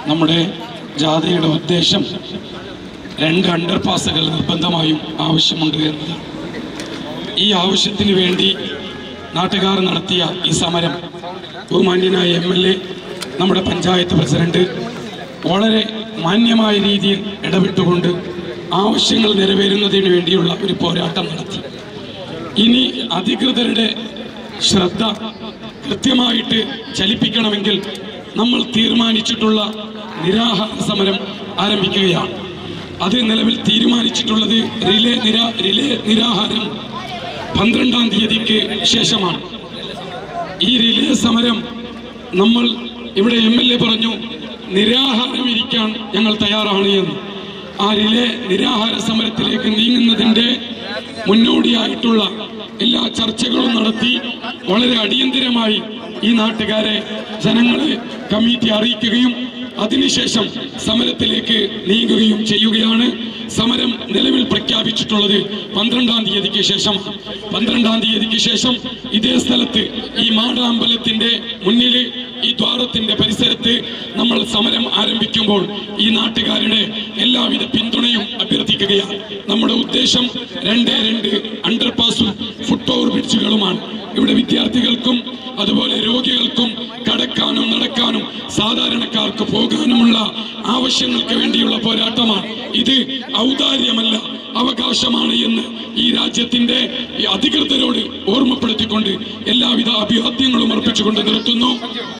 നമ്മുടെ ജാഥയുടെ ഉദ്ദേശം രണ്ട് അണ്ടർ പാസുകൾ നിർബന്ധമായും ആവശ്യമുണ്ട് എന്നതാണ് ഈ ആവശ്യത്തിന് വേണ്ടി നാട്ടുകാർ നടത്തിയ ഈ സമരം ബഹുമാന്യനായ എം എൽ എ നമ്മുടെ പഞ്ചായത്ത് പ്രസിഡന്റ് വളരെ മാന്യമായ രീതിയിൽ ഇടപെട്ടുകൊണ്ട് ആവശ്യങ്ങൾ നിറവേറുന്നതിന് വേണ്ടിയുള്ള ഒരു പോരാട്ടം നടത്തി ഇനി അധികൃതരുടെ ശ്രദ്ധ കൃത്യമായിട്ട് ചലിപ്പിക്കണമെങ്കിൽ നമ്മൾ തീരുമാനിച്ചിട്ടുള്ള നിരാഹാര സമരം ആരംഭിക്കുകയാണ് അത് നിലവിൽ തീരുമാനിച്ചിട്ടുള്ളത് റിലേ നിരാ റിലേ നിരാഹാരം പന്ത്രണ്ടാം തീയതിക്ക് ശേഷമാണ് ഈ റിലേ സമരം നമ്മൾ ഇവിടെ എം എൽ എ പറഞ്ഞു നിരാഹാരം ഇരിക്കാൻ ഞങ്ങൾ തയ്യാറാണ് എന്ന് ആ റിലേ നിരാഹാര സമരത്തിലേക്ക് നീങ്ങുന്നതിൻ്റെ മുന്നോടിയായിട്ടുള്ള എല്ലാ ചർച്ചകളും നടത്തി വളരെ അടിയന്തിരമായി ഈ നാട്ടുകാരെ ജനങ്ങളെ കമ്മിറ്റി അറിയിക്കുകയും അതിനുശേഷം സമരത്തിലേക്ക് നീങ്ങുകയും ചെയ്യുകയാണ് സമരം നിലവിൽ പ്രഖ്യാപിച്ചിട്ടുള്ളത് പന്ത്രണ്ടാം തീയതിക്ക് ശേഷം പന്ത്രണ്ടാം തീയതിക്ക് ശേഷം ഇതേ സ്ഥലത്ത് ഈ മാടാമ്പലത്തിന്റെ മുന്നിൽ ഈ ദ്വാരത്തിന്റെ പരിസരത്ത് നമ്മൾ സമരം ആരംഭിക്കുമ്പോൾ ഈ നാട്ടുകാരുടെ എല്ലാവിധ പിന്തുണയും അഭ്യർത്ഥിക്കുകയാണ് നമ്മുടെ ഉദ്ദേശം രണ്ടേ രണ്ട് അണ്ടർപാസും ഫുട് ഓവർ ബ്രിഡ്ജുകളുമാണ് ഇവിടെ വിദ്യാർത്ഥികൾക്കും അതുപോലെ രോഗികൾക്കും കടക്കാനും നടക്കാനും സാധാരണക്കാർക്ക് പോകാനുമുള്ള ആവശ്യങ്ങൾക്ക് വേണ്ടിയുള്ള പോരാട്ടമാണ് ഇത് ഔദാര്യമല്ല അവകാശമാണ് എന്ന് ഈ രാജ്യത്തിന്റെ ഈ അധികൃതരോട് ഓർമ്മപ്പെടുത്തിക്കൊണ്ട് എല്ലാവിധ അഭിവാദ്യങ്ങളും അർപ്പിച്ചുകൊണ്ട് നിർത്തുന്നു